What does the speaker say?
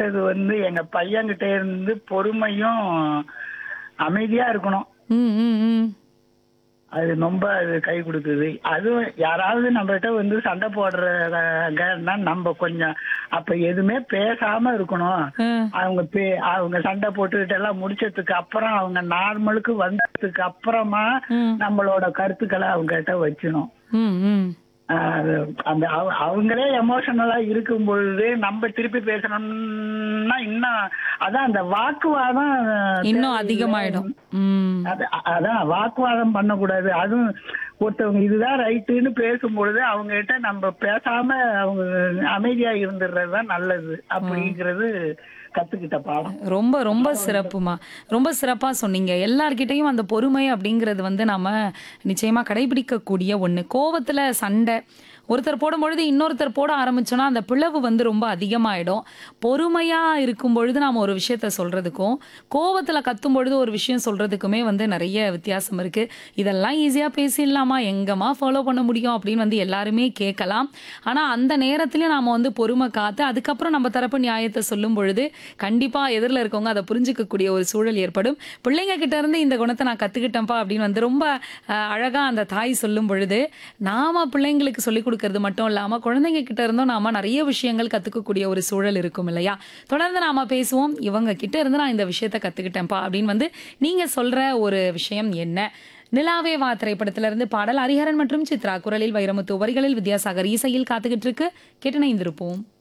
கத்துக்கிட்டது வந்து எங்க பையன்கிட்ட இருந்து பொறுமையும் அமைதியா இருக்கணும் ம் ம் ம் அது ரொம்ப அது கை கொடுக்குது அதுவும் யாராவது நம்மகிட்ட வந்து சண்டை போடுறாங்கன்னா நம்ம கொஞ்சம் அப்ப எதுவுமே பேசாம இருக்கணும் ஆ. அவங்க பே அவங்க சண்டை போட்டுக்கிட்டு எல்லாம் முடிச்சதுக்கு அப்புறம் அவங்க நார்மலுக்கு வந்ததுக்கு அப்புறமா ம். நம்மளோட கருத்துக்களை அவங்க கிட்ட வச்சணும் ம் ம் ஆஹ் அது அந்த அவ- அவங்களே எமோஷனலா இருக்கும் பொழுது நம்ம திருப்பி பேசணும்னா இன்னும் அதான் அந்த வாக்குவாதம் இன்னும் தேவையில்லை. அதிகமாயிடும் ம் அது அ- அதான் வாக்குவாதம் பண்ணக்கூடாது அதுவும் ஒருத்தவங்க இதுதான் ரைட்டுன்னு பேசும்பொழுது அவங்க கிட்ட நம்ம பேசாம அவங்க அமைதியா இருந்துடுறது தான் நல்லது அப்படிங்கிறது கத்துக்கிட்ட பாடம் ரொம்ப ரொம்ப சிறப்புமா ரொம்ப சிறப்பா சொன்னீங்க எல்லார்கிட்டயும் அந்த பொறுமை அப்படிங்கிறது வந்து நாம நிச்சயமா கடைபிடிக்கக்கூடிய ஒண்ணு கோவத்துல சண்டை ஒருத்தர் போடும்பொழுது இன்னொருத்தர் போட ஆரம்பிச்சோன்னா அந்த பிளவு வந்து ரொம்ப அதிகமாயிடும் பொறுமையா இருக்கும் பொழுது நாம ஒரு விஷயத்த சொல்றதுக்கும் கோவத்துல கத்தும் பொழுது ஒரு விஷயம் சொல்றதுக்குமே வந்து நிறைய வித்தியாசம் இருக்கு இதெல்லாம் ஈஸியா பேசிடலாமா எங்கம்மா ஃபாலோ பண்ண முடியும் அப்படின்னு வந்து எல்லாருமே கேட்கலாம் ஆனா அந்த நேரத்திலயும் நாம வந்து பொறுமை காத்து அதுக்கப்புறம் நம்ம தரப்பு நியாயத்தை சொல்லும் பொழுது கண்டிப்பா எதிரில் இருக்கவங்க அதை புரிஞ்சுக்கக்கூடிய ஒரு சூழல் ஏற்படும் பிள்ளைங்க கிட்ட இருந்து இந்த குணத்தை நான் கத்துக்கிட்டேன்ப்பா அப்படின்னு வந்து ரொம்ப அஹ், அழகா அந்த தாய் சொல்லும் பொழுது நாம பிள்ளைங்களுக்கு சொல்லிக் கொடுக்கறது மட்டும் இல்லாம குழந்தைங்க கிட்ட இருந்தும் நாம நிறைய விஷயங்கள் கத்துக்கக்கூடிய ஒரு சூழல் இருக்கும் இல்லையா தொடர்ந்து நாம பேசுவோம் இவங்க கிட்ட இருந்து நான் இந்த விஷயத்த கத்துக்கிட்டேன்ப்பா அப்படின்னு வந்து நீங்க சொல்ற ஒரு விஷயம் என்ன நிலாவே வா திரைப்படத்துல இருந்து பாடல் ஹரிஹரன் மற்றும் சித்ரா குரலில் வைரமுத்து வரிகளில் வித்யாசாகர் இசையில் காத்துக்கிட்டு இருக்கு கேட்டு இணைந்திருப்போம்